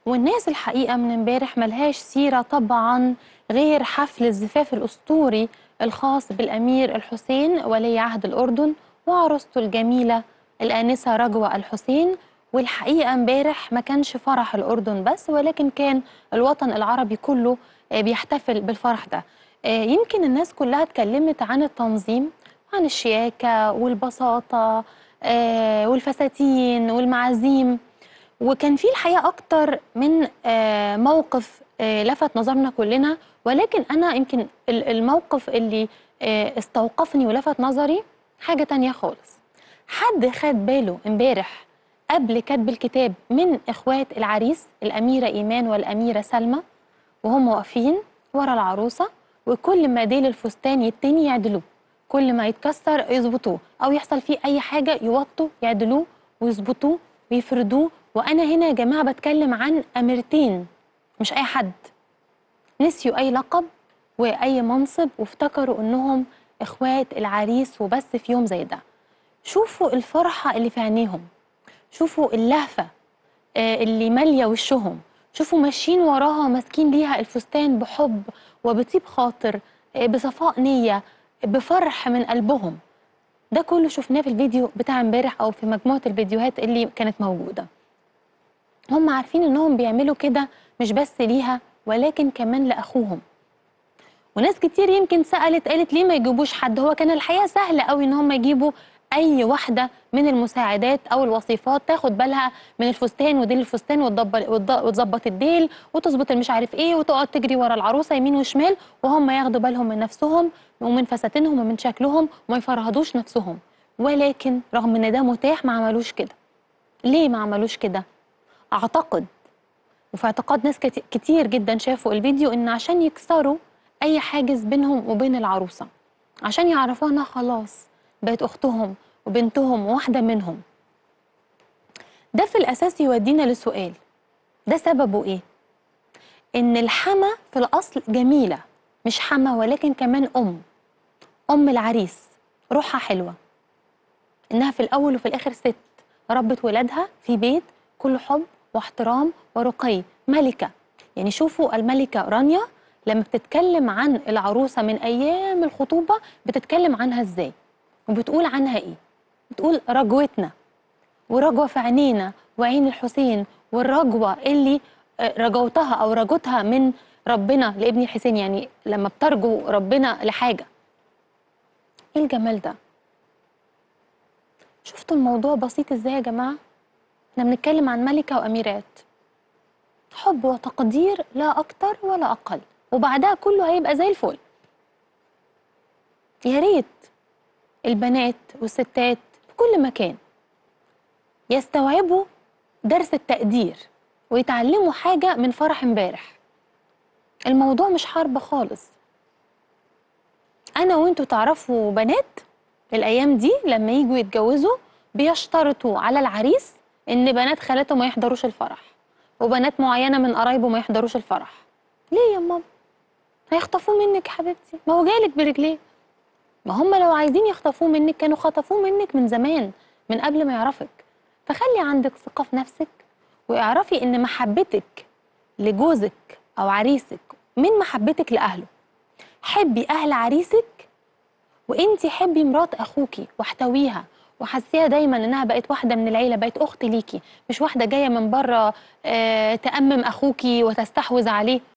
والناس الحقيقة من امبارح ملهاش سيرة طبعا غير حفل الزفاف الأسطوري الخاص بالأمير الحسين ولي عهد الأردن وعروسته الجميلة الآنسة رجوة الحسين والحقيقة امبارح ما كانش فرح الأردن بس ولكن كان الوطن العربي كله آه، بيحتفل بالفرح ده آه، يمكن الناس كلها اتكلمت عن التنظيم عن الشياكة والبساطة آه، والفساتين والمعازيم وكان في الحقيقه اكتر من آه، موقف آه، لفت نظرنا كلنا ولكن انا يمكن ال- الموقف اللي آه، استوقفني ولفت نظري حاجه تانية خالص حد خد باله امبارح قبل كتب الكتاب من اخوات العريس الاميره ايمان والاميره سلمى وهم واقفين ورا العروسه وكل ما ديل الفستان يتني يعدلوه كل ما يتكسر يظبطوه او يحصل فيه اي حاجه يوطوا يعدلوه ويظبطوه ويفردوه وانا هنا يا جماعه بتكلم عن اميرتين مش اي حد نسيوا اي لقب واي منصب وافتكروا انهم اخوات العريس وبس في يوم زي ده شوفوا الفرحه اللي في عينيهم شوفوا اللهفه آه، اللي ماليه وشهم شوفوا ماشيين وراها ماسكين ليها الفستان بحب وبطيب خاطر آه، بصفاء نيه بفرح من قلبهم ده كله شفناه في الفيديو بتاع امبارح او في مجموعه الفيديوهات اللي كانت موجوده هم عارفين انهم بيعملوا كده مش بس ليها ولكن كمان لاخوهم وناس كتير يمكن سالت قالت ليه ما يجيبوش حد هو كان الحقيقه سهل قوي ان هم يجيبوا اي واحده من المساعدات او الوظيفات تاخد بالها من الفستان وديل الفستان وتضب- وتض- وتظبط الديل وتظبط المش عارف ايه وتقعد تجري ورا العروسه يمين وشمال وهم ياخدوا بالهم من نفسهم ومن فساتينهم ومن شكلهم وما يفرهدوش نفسهم ولكن رغم ان ده متاح ما عملوش كده ليه ما عملوش كده اعتقد وفي اعتقاد ناس كت- كتير جدا شافوا الفيديو ان عشان يكسروا اي حاجز بينهم وبين العروسه عشان يعرفوها انها خلاص بقت اختهم وبنتهم وواحده منهم ده في الاساس يودينا لسؤال ده سببه ايه ان الحما في الاصل جميله مش حما ولكن كمان ام ام العريس روحها حلوه انها في الاول وفي الاخر ست ربت ولادها في بيت كله حب واحترام ورقي ملكه يعني شوفوا الملكه رانيا لما بتتكلم عن العروسه من ايام الخطوبه بتتكلم عنها ازاي وبتقول عنها ايه بتقول رجوتنا ورجوه في عينينا وعين الحسين والرجوه اللي آه، رجوتها او رجوتها من ربنا لابن الحسين يعني لما بترجو ربنا لحاجه ايه الجمال ده شفتوا الموضوع بسيط ازاي يا جماعه احنا بنتكلم عن ملكه واميرات حب وتقدير لا اكتر ولا اقل وبعدها كله هيبقى زي الفل يا ريت البنات والستات في كل مكان يستوعبوا درس التقدير ويتعلموا حاجه من فرح امبارح الموضوع مش حرب خالص انا وانتوا تعرفوا بنات الايام دي لما يجوا يتجوزوا بيشترطوا على العريس ان بنات خالته ما يحضروش الفرح وبنات معينه من قرايبه ما يحضروش الفرح ليه يا ماما هيخطفوه منك يا حبيبتي ما هو جايلك برجليه ما هم لو عايزين يخطفوه منك كانوا خطفوه منك من زمان من قبل ما يعرفك فخلي عندك ثقه في نفسك واعرفي ان محبتك لجوزك او عريسك من محبتك لاهله حبي اهل عريسك وانتي حبي مرات اخوكي واحتويها وحسيها دايما انها بقت واحده من العيله بقت اخت ليكي مش واحده جايه من بره آه تامم اخوكي وتستحوذ عليه